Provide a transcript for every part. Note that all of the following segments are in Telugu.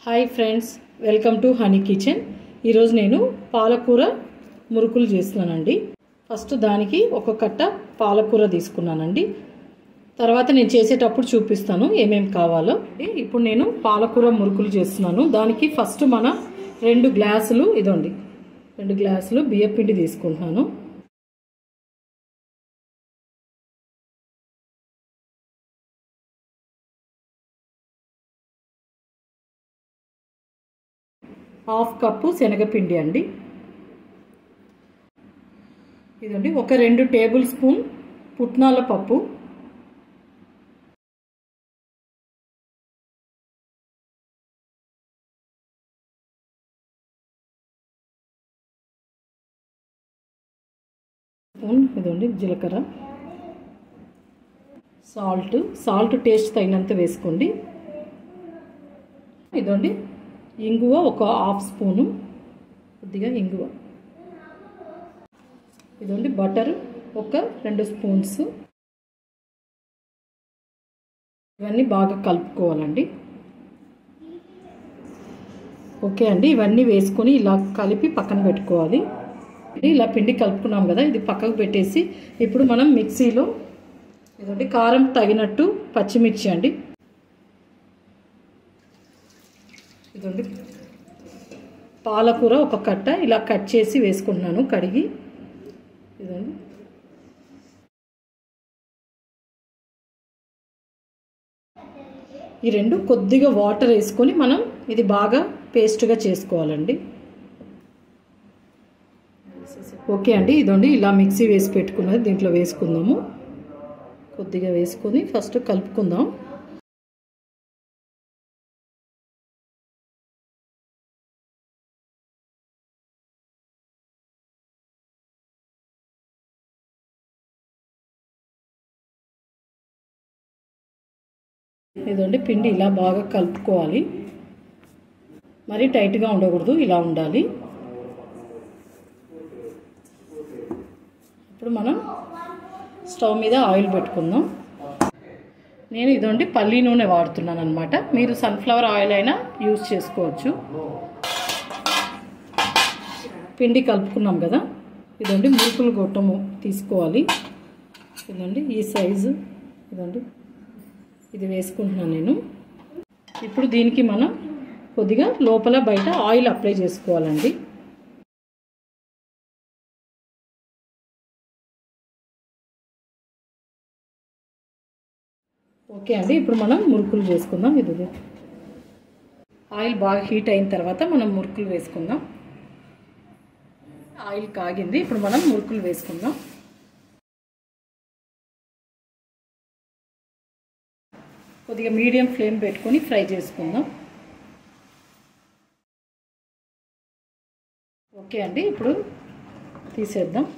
hi friends welcome to honey kitchen ఈరోజు నేను పాలకూర మురుకులు చేస్తున్నానండి ఫస్ట్ దానికి ఒక కట్ట పాలకూర తీసుకున్నానండి తర్వాత నేను చేసేటప్పుడు చూపిస్తాను ఏమేమి కావాలో ఇప్పుడు నేను పాలకూర మురుకులు చేస్తున్నాను దానికి ఫస్ట్ మన రెండు గ్లాసులు ఇదండి రెండు గ్లాసులు బియ్యపిండి తీసుకుంటున్నాను హాఫ్ కప్పు శనగపిండి అండి ఇదండి ఒక రెండు టేబుల్ స్పూన్ పుట్నాల పప్పు స్పూన్ ఇదండి జీలకర్ర సాల్ట్ సాల్ట్ టేస్ట్ తగినంత వేసుకోండి ఇదండి ఇంగువ ఒక హాఫ్ స్పూను కొద్దిగా ఇంగువ ఇదండి బటర్ ఒక రెండు స్పూన్స్ ఇవన్నీ బాగా కలుపుకోవాలండి ఓకే అండి ఇవన్నీ వేసుకొని ఇలా కలిపి పక్కన పెట్టుకోవాలి ఇలా పిండి కలుపుకున్నాం కదా ఇది పక్కకు పెట్టేసి ఇప్పుడు మనం మిక్సీలో ఇదండి కారం తగినట్టు పచ్చిమిర్చి అండి ఇదండి పాలకూర ఒక కట్ట ఇలా కట్ చేసి వేసుకుంటున్నాను కడిగి ఇదండి ఈ రెండు కొద్దిగా వాటర్ వేసుకొని మనం ఇది బాగా పేస్ట్గా చేసుకోవాలండి ఓకే అండి ఇదండి ఇలా మిక్సీ వేసి పెట్టుకున్నది దీంట్లో వేసుకుందాము కొద్దిగా వేసుకొని ఫస్ట్ కలుపుకుందాం ఇదండి పిండి ఇలా బాగా కలుపుకోవాలి మరీ టైట్గా ఉండకూడదు ఇలా ఉండాలి ఇప్పుడు మనం స్టవ్ మీద ఆయిల్ పెట్టుకుందాం నేను ఇదండి పల్లీ నూనె వాడుతున్నాను అనమాట మీరు సన్ఫ్లవర్ ఆయిల్ అయినా యూజ్ చేసుకోవచ్చు పిండి కలుపుకున్నాం కదా ఇదండి మురుకులు గొట్టము తీసుకోవాలి ఇదండి ఈ సైజు ఇదండి ఇది వేసుకుంటున్నాను నేను ఇప్పుడు దీనికి మనం కొద్దిగా లోపల బయట ఆయిల్ అప్లై చేసుకోవాలండి ఓకే అండి ఇప్పుడు మనం మురుకులు చేసుకుందాం ఇది ఆయిల్ బాగా హీట్ అయిన తర్వాత మనం మురుకులు వేసుకుందాం ఆయిల్ కాగింది ఇప్పుడు మనం మురుకులు వేసుకుందాం కొద్దిగా మీడియం ఫ్లేమ్ పెట్టుకొని ఫ్రై చేసుకుందాం ఓకే అండి ఇప్పుడు తీసేద్దాం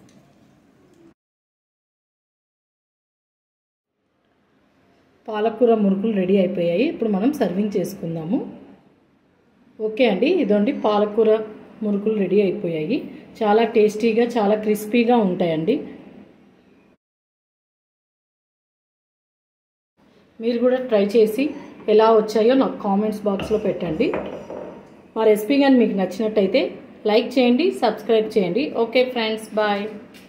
పాలకూర మురుకులు రెడీ అయిపోయాయి ఇప్పుడు మనం సర్వింగ్ చేసుకుందాము ఓకే అండి ఇదండి పాలకూర మురుకులు రెడీ అయిపోయాయి చాలా టేస్టీగా చాలా క్రిస్పీగా ఉంటాయండి మీరు కూడా ట్రై చేసి ఎలా వచ్చాయో నాకు కామెంట్స్ బాక్స్లో పెట్టండి మా రెసిపీ కానీ మీకు నచ్చినట్టయితే లైక్ చేయండి సబ్స్క్రైబ్ చేయండి ఓకే ఫ్రెండ్స్ బాయ్